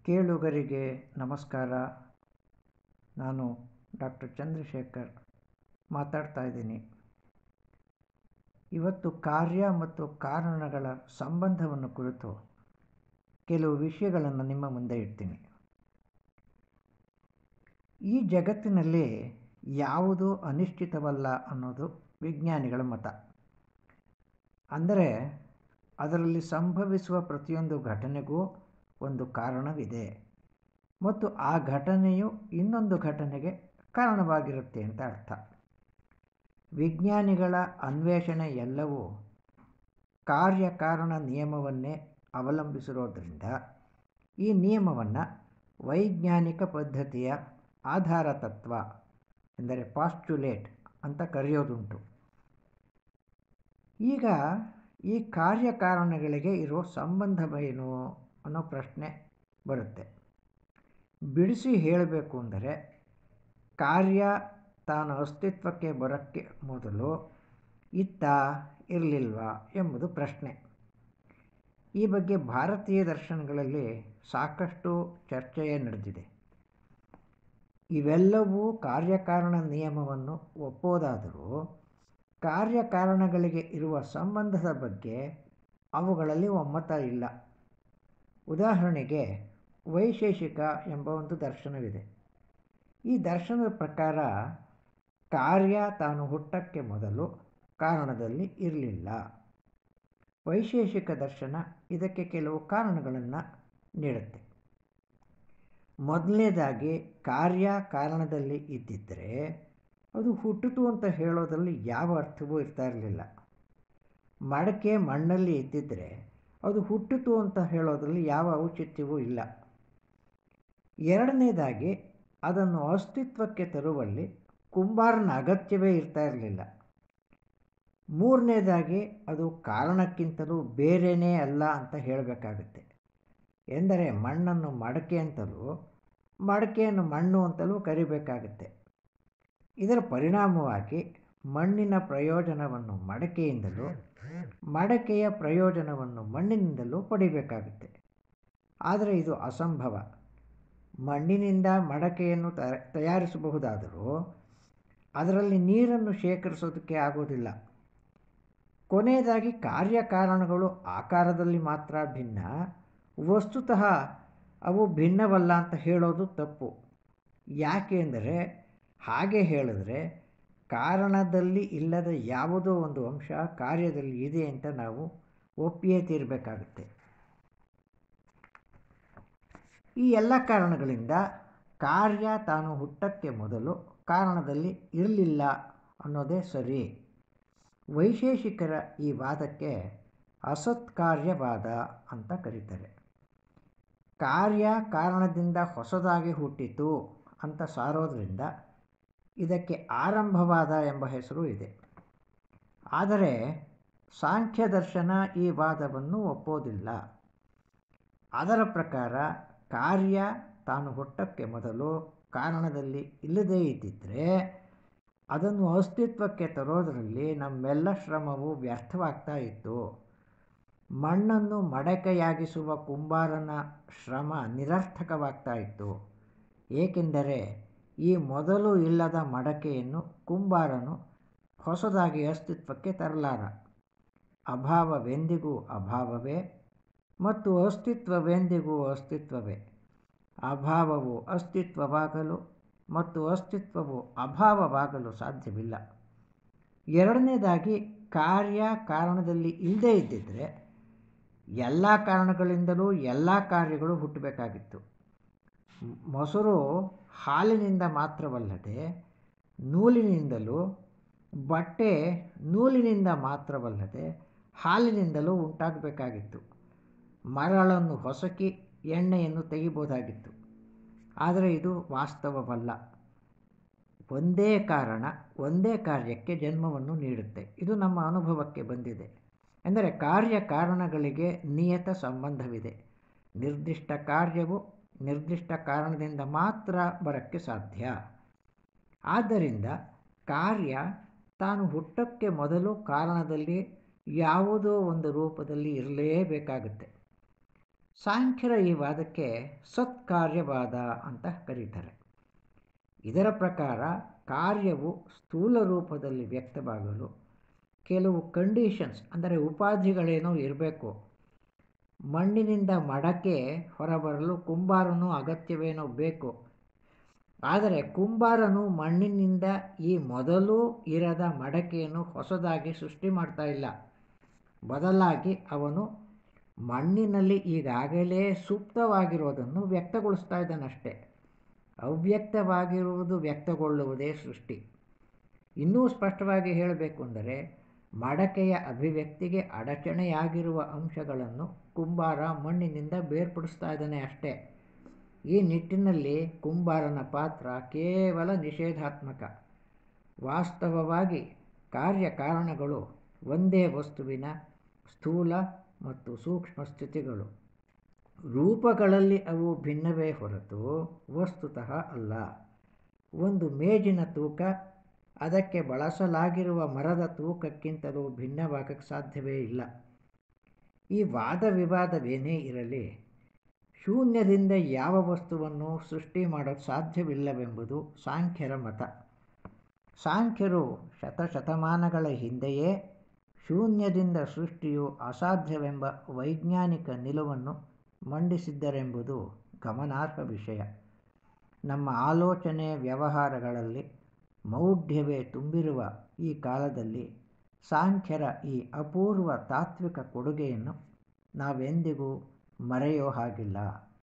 ಕೇಳುಗರಿಗೆ ನಮಸ್ಕಾರ ನಾನು ಡಾಕ್ಟರ್ ಚಂದ್ರಶೇಖರ್ ಮಾತಾಡ್ತಾ ಇದ್ದೀನಿ ಇವತ್ತು ಕಾರ್ಯ ಮತ್ತು ಕಾರಣಗಳ ಸಂಬಂಧವನ್ನು ಕುರಿತು ಕೆಲವು ವಿಷಯಗಳನ್ನು ನಿಮ್ಮ ಮುಂದೆ ಇಡ್ತೀನಿ ಈ ಜಗತ್ತಿನಲ್ಲಿ ಯಾವುದೂ ಅನಿಶ್ಚಿತವಲ್ಲ ಅನ್ನೋದು ವಿಜ್ಞಾನಿಗಳ ಮತ ಅಂದರೆ ಅದರಲ್ಲಿ ಸಂಭವಿಸುವ ಪ್ರತಿಯೊಂದು ಘಟನೆಗೂ ಒಂದು ಕಾರಣವಿದೆ ಮತ್ತು ಆ ಘಟನೆಯು ಇನ್ನೊಂದು ಘಟನೆಗೆ ಕಾರಣವಾಗಿರುತ್ತೆ ಅಂತ ಅರ್ಥ ವಿಜ್ಞಾನಿಗಳ ಅನ್ವೇಷಣೆ ಎಲ್ಲವೂ ಕಾರ್ಯಕಾರಣ ನಿಯಮವನ್ನೇ ಅವಲಂಬಿಸಿರೋದ್ರಿಂದ ಈ ನಿಯಮವನ್ನು ವೈಜ್ಞಾನಿಕ ಪದ್ಧತಿಯ ಆಧಾರ ತತ್ವ ಎಂದರೆ ಪಾಸ್ಚುಲೇಟ್ ಅಂತ ಕರೆಯೋದುಂಟು ಈಗ ಈ ಕಾರ್ಯಕಾರಣಗಳಿಗೆ ಇರೋ ಸಂಬಂಧವೇನು ಅನ್ನೋ ಪ್ರಶ್ನೆ ಬರುತ್ತೆ ಬಿಡಿಸಿ ಹೇಳಬೇಕು ಅಂದರೆ ಕಾರ್ಯ ತಾನು ಅಸ್ತಿತ್ವಕ್ಕೆ ಬರೋಕ್ಕೆ ಮೊದಲು ಇತ್ತ ಇರಲಿಲ್ವಾ ಎಂಬುದು ಪ್ರಶ್ನೆ ಈ ಬಗ್ಗೆ ಭಾರತೀಯ ದರ್ಶನಗಳಲ್ಲಿ ಸಾಕಷ್ಟು ಚರ್ಚೆಯೇ ನಡೆದಿದೆ ಇವೆಲ್ಲವೂ ಕಾರ್ಯಕಾರಣ ನಿಯಮವನ್ನು ಒಪ್ಪೋದಾದರೂ ಕಾರ್ಯಕಾರಣಗಳಿಗೆ ಇರುವ ಸಂಬಂಧದ ಬಗ್ಗೆ ಅವುಗಳಲ್ಲಿ ಒಮ್ಮತ ಇಲ್ಲ ಉದಾಹರಣೆಗೆ ವೈಶೇಷಿಕ ಎಂಬ ಒಂದು ದರ್ಶನವಿದೆ ಈ ದರ್ಶನದ ಪ್ರಕಾರ ಕಾರ್ಯ ತಾನು ಹುಟ್ಟಕ್ಕೆ ಮೊದಲು ಕಾರಣದಲ್ಲಿ ಇರಲಿಲ್ಲ ವೈಶೇಷಿಕ ದರ್ಶನ ಇದಕ್ಕೆ ಕೆಲವು ಕಾರಣಗಳನ್ನು ನೀಡುತ್ತೆ ಮೊದಲನೇದಾಗಿ ಕಾರ್ಯ ಕಾರಣದಲ್ಲಿ ಇದ್ದಿದ್ದರೆ ಅದು ಹುಟ್ಟಿತು ಅಂತ ಹೇಳೋದ್ರಲ್ಲಿ ಯಾವ ಅರ್ಥವೂ ಇರ್ತಾ ಇರಲಿಲ್ಲ ಮಡಕೆ ಮಣ್ಣಲ್ಲಿ ಇದ್ದಿದ್ದರೆ ಅದು ಹುಟ್ಟಿತು ಅಂತ ಹೇಳೋದ್ರಲ್ಲಿ ಯಾವ ಔಚಿತ್ಯವೂ ಇಲ್ಲ ಎರಡನೇದಾಗಿ ಅದನ್ನು ಅಸ್ತಿತ್ವಕ್ಕೆ ತರುವಲ್ಲಿ ಕುಂಬಾರನ ಅಗತ್ಯವೇ ಇರ್ತಾ ಇರಲಿಲ್ಲ ಮೂರನೇದಾಗಿ ಅದು ಕಾರಣಕ್ಕಿಂತಲೂ ಬೇರೆಯೇ ಅಲ್ಲ ಅಂತ ಹೇಳಬೇಕಾಗುತ್ತೆ ಎಂದರೆ ಮಣ್ಣನ್ನು ಮಡಕೆ ಅಂತಲೂ ಮಡಕೆಯನ್ನು ಮಣ್ಣು ಅಂತಲೂ ಕರಿಬೇಕಾಗುತ್ತೆ ಇದರ ಪರಿಣಾಮವಾಗಿ ಮಣ್ಣಿನ ಪ್ರಯೋಜನವನ್ನು ಮಡಕೆಯಿಂದಲೂ ಮಡಕೆಯ ಪ್ರಯೋಜನವನ್ನು ಮಣ್ಣಿನಿಂದಲೂ ಪಡಿಬೇಕಾಗುತ್ತೆ ಆದರೆ ಇದು ಅಸಂಭವ ಮಣ್ಣಿನಿಂದ ಮಡಕೆಯನ್ನು ತಯಾರಿಸಬಹುದಾದರೂ ಅದರಲ್ಲಿ ನೀರನ್ನು ಶೇಖರಿಸೋದಕ್ಕೆ ಆಗೋದಿಲ್ಲ ಕೊನೆಯದಾಗಿ ಕಾರ್ಯಕಾರಣಗಳು ಆಕಾರದಲ್ಲಿ ಮಾತ್ರ ಭಿನ್ನ ವಸ್ತುತಃ ಅವು ಭಿನ್ನವಲ್ಲ ಅಂತ ಹೇಳೋದು ತಪ್ಪು ಯಾಕೆಂದರೆ ಹಾಗೆ ಹೇಳಿದ್ರೆ ಕಾರಣದಲ್ಲಿ ಇಲ್ಲದ ಯಾವುದೋ ಒಂದು ಅಂಶ ಕಾರ್ಯದಲ್ಲಿ ಇದೆ ಅಂತ ನಾವು ಒಪ್ಪಿಯೇ ತೀರಬೇಕಾಗುತ್ತೆ ಈ ಎಲ್ಲ ಕಾರಣಗಳಿಂದ ಕಾರ್ಯ ತಾನು ಹುಟ್ಟಕ್ಕೆ ಮೊದಲು ಕಾರಣದಲ್ಲಿ ಇರಲಿಲ್ಲ ಅನ್ನೋದೇ ಸರಿ ವೈಶೇಷಿಕರ ಈ ವಾದಕ್ಕೆ ಅಸತ್ಕಾರ್ಯವಾದ ಅಂತ ಕರೀತಾರೆ ಕಾರ್ಯ ಕಾರಣದಿಂದ ಹೊಸದಾಗಿ ಹುಟ್ಟಿತು ಅಂತ ಸಾರೋದ್ರಿಂದ ಇದಕ್ಕೆ ಆರಂಭವಾದ ಎಂಬ ಹೆಸರು ಇದೆ ಆದರೆ ಸಾಂಖ್ಯ ದರ್ಶನ ಈ ವಾದವನ್ನು ಒಪ್ಪೋದಿಲ್ಲ ಅದರ ಪ್ರಕಾರ ಕಾರ್ಯ ತಾನು ಹುಟ್ಟಕ್ಕೆ ಮೊದಲು ಕಾರಣದಲ್ಲಿ ಇಲ್ಲದೇ ಇದ್ದಿದ್ದರೆ ಅದನ್ನು ಅಸ್ತಿತ್ವಕ್ಕೆ ತರೋದರಲ್ಲಿ ನಮ್ಮೆಲ್ಲ ಶ್ರಮವು ವ್ಯರ್ಥವಾಗ್ತಾ ಇತ್ತು ಮಣ್ಣನ್ನು ಮಡಕೆಯಾಗಿಸುವ ಕುಂಬಾರನ ಶ್ರಮ ನಿರರ್ಥಕವಾಗ್ತಾ ಇತ್ತು ಏಕೆಂದರೆ ಈ ಮೊದಲು ಇಲ್ಲದ ಮಡಕೆಯನ್ನು ಕುಂಬಾರನು ಹೊಸದಾಗಿ ಅಸ್ತಿತ್ವಕ್ಕೆ ತರಲಾರ ಅಭಾವವೆಂದಿಗೂ ಅಭಾವವೇ ಮತ್ತು ಅಸ್ತಿತ್ವವೆಂದಿಗೂ ಅಸ್ತಿತ್ವವೇ ಅಭಾವವು ಅಸ್ತಿತ್ವವಾಗಲು ಮತ್ತು ಅಸ್ತಿತ್ವವು ಅಭಾವವಾಗಲು ಸಾಧ್ಯವಿಲ್ಲ ಎರಡನೇದಾಗಿ ಕಾರ್ಯ ಕಾರಣದಲ್ಲಿ ಇಲ್ಲದೇ ಇದ್ದಿದ್ದರೆ ಎಲ್ಲ ಕಾರಣಗಳಿಂದಲೂ ಎಲ್ಲ ಕಾರ್ಯಗಳು ಹುಟ್ಟಬೇಕಾಗಿತ್ತು ಮೊಸರು ಹಾಲಿನಿಂದ ಮಾತ್ರವಲ್ಲದೆ ನೂಲಿನಿಂದಲೂ ಬಟ್ಟೆ ನೂಲಿನಿಂದ ಮಾತ್ರವಲ್ಲದೆ ಹಾಲಿನಿಂದಲೂ ಉಂಟಾಗಬೇಕಾಗಿತ್ತು ಮರಳನ್ನು ಹೊಸಕಿ ಎಣ್ಣೆಯನ್ನು ತೆಗಿಬೋದಾಗಿತ್ತು ಆದರೆ ಇದು ವಾಸ್ತವವಲ್ಲ ಒಂದೇ ಕಾರಣ ಒಂದೇ ಕಾರ್ಯಕ್ಕೆ ಜನ್ಮವನ್ನು ನೀಡುತ್ತೆ ಇದು ನಮ್ಮ ಅನುಭವಕ್ಕೆ ಬಂದಿದೆ ಎಂದರೆ ಕಾರ್ಯ ಕಾರಣಗಳಿಗೆ ನಿಯತ ಸಂಬಂಧವಿದೆ ನಿರ್ದಿಷ್ಟ ಕಾರ್ಯವು ನಿರ್ದಿಷ್ಟ ಕಾರಣದಿಂದ ಮಾತ್ರ ಬರೋಕ್ಕೆ ಸಾಧ್ಯ ಆದ್ದರಿಂದ ಕಾರ್ಯ ತಾನು ಹುಟ್ಟಕ್ಕೆ ಮೊದಲು ಕಾರಣದಲ್ಲಿ ಯಾವುದೋ ಒಂದು ರೂಪದಲ್ಲಿ ಇರಲೇಬೇಕಾಗುತ್ತೆ ಸಾಂಖ್ಯರ ಈ ವಾದಕ್ಕೆ ಸತ್ಕಾರ್ಯವಾದ ಅಂತ ಕರೀತಾರೆ ಇದರ ಪ್ರಕಾರ ಕಾರ್ಯವು ಸ್ಥೂಲ ರೂಪದಲ್ಲಿ ವ್ಯಕ್ತವಾಗಲು ಕೆಲವು ಕಂಡೀಷನ್ಸ್ ಅಂದರೆ ಉಪಾಧಿಗಳೇನೋ ಇರಬೇಕು ಮಣ್ಣಿನಿಂದ ಮಡಕೆ ಹೊರಬರಲು ಕುಂಬಾರನು ಅಗತ್ಯವೇನೋ ಬೇಕು ಆದರೆ ಕುಂಬಾರನು ಮಣ್ಣಿನಿಂದ ಈ ಮೊದಲು ಇರದ ಮಡಕೆಯನ್ನು ಹೊಸದಾಗಿ ಸೃಷ್ಟಿ ಮಾಡ್ತಾ ಇಲ್ಲ ಬದಲಾಗಿ ಅವನು ಮಣ್ಣಿನಲ್ಲಿ ಈಗಾಗಲೇ ಸೂಕ್ತವಾಗಿರೋದನ್ನು ವ್ಯಕ್ತಗೊಳಿಸ್ತಾ ಇದ್ದಾನಷ್ಟೆ ಅವ್ಯಕ್ತವಾಗಿರುವುದು ವ್ಯಕ್ತಗೊಳ್ಳುವುದೇ ಸೃಷ್ಟಿ ಇನ್ನೂ ಸ್ಪಷ್ಟವಾಗಿ ಹೇಳಬೇಕು ಅಂದರೆ ಮಡಕೆಯ ಅಭಿವ್ಯಕ್ತಿಗೆ ಅಡಚಣೆಯಾಗಿರುವ ಅಂಶಗಳನ್ನು ಕುಂಬಾರ ಮಣ್ಣಿನಿಂದ ಬೇರ್ಪಡಿಸ್ತಾ ಇದ್ದಾನೆ ಅಷ್ಟೇ ಈ ನಿಟ್ಟಿನಲ್ಲಿ ಕುಂಬಾರನ ಪಾತ್ರ ಕೇವಲ ನಿಷೇಧಾತ್ಮಕ ವಾಸ್ತವವಾಗಿ ಕಾರ್ಯಕಾರಣಗಳು ಒಂದೇ ವಸ್ತುವಿನ ಸ್ಥೂಲ ಮತ್ತು ಸೂಕ್ಷ್ಮ ಸ್ಥಿತಿಗಳು ರೂಪಗಳಲ್ಲಿ ಅವು ಭಿನ್ನವೇ ಹೊರತು ವಸ್ತುತಃ ಅಲ್ಲ ಒಂದು ಮೇಜಿನ ತೂಕ ಅದಕ್ಕೆ ಬಳಸಲಾಗಿರುವ ಮರದ ತೂಕಕ್ಕಿಂತಲೂ ಭಿನ್ನವಾಗಕ್ಕೆ ಸಾಧ್ಯವೇ ಇಲ್ಲ ಈ ವಾದ ವಿವಾದವೇನೇ ಇರಲಿ ಶೂನ್ಯದಿಂದ ಯಾವ ವಸ್ತುವನ್ನು ಸೃಷ್ಟಿ ಮಾಡೋಕ್ಕೆ ಸಾಧ್ಯವಿಲ್ಲವೆಂಬುದು ಸಾಂಖ್ಯರ ಮತ ಸಾಂಖ್ಯರು ಶತಶತಮಾನಗಳ ಹಿಂದೆಯೇ ಶೂನ್ಯದಿಂದ ಸೃಷ್ಟಿಯು ಅಸಾಧ್ಯವೆಂಬ ವೈಜ್ಞಾನಿಕ ನಿಲುವನ್ನು ಮಂಡಿಸಿದ್ದರೆಂಬುದು ಗಮನಾರ್ಹ ವಿಷಯ ನಮ್ಮ ಆಲೋಚನೆ ವ್ಯವಹಾರಗಳಲ್ಲಿ ಮೌಢ್ಯವೇ ತುಂಬಿರುವ ಈ ಕಾಲದಲ್ಲಿ ಸಾಂಖ್ಯರ ಈ ಅಪೂರ್ವ ತಾತ್ವಿಕ ಕೊಡುಗೆಯನ್ನು ನಾವೆಂದಿಗೂ ಮರೆಯೋ ಹಾಗಿಲ್ಲ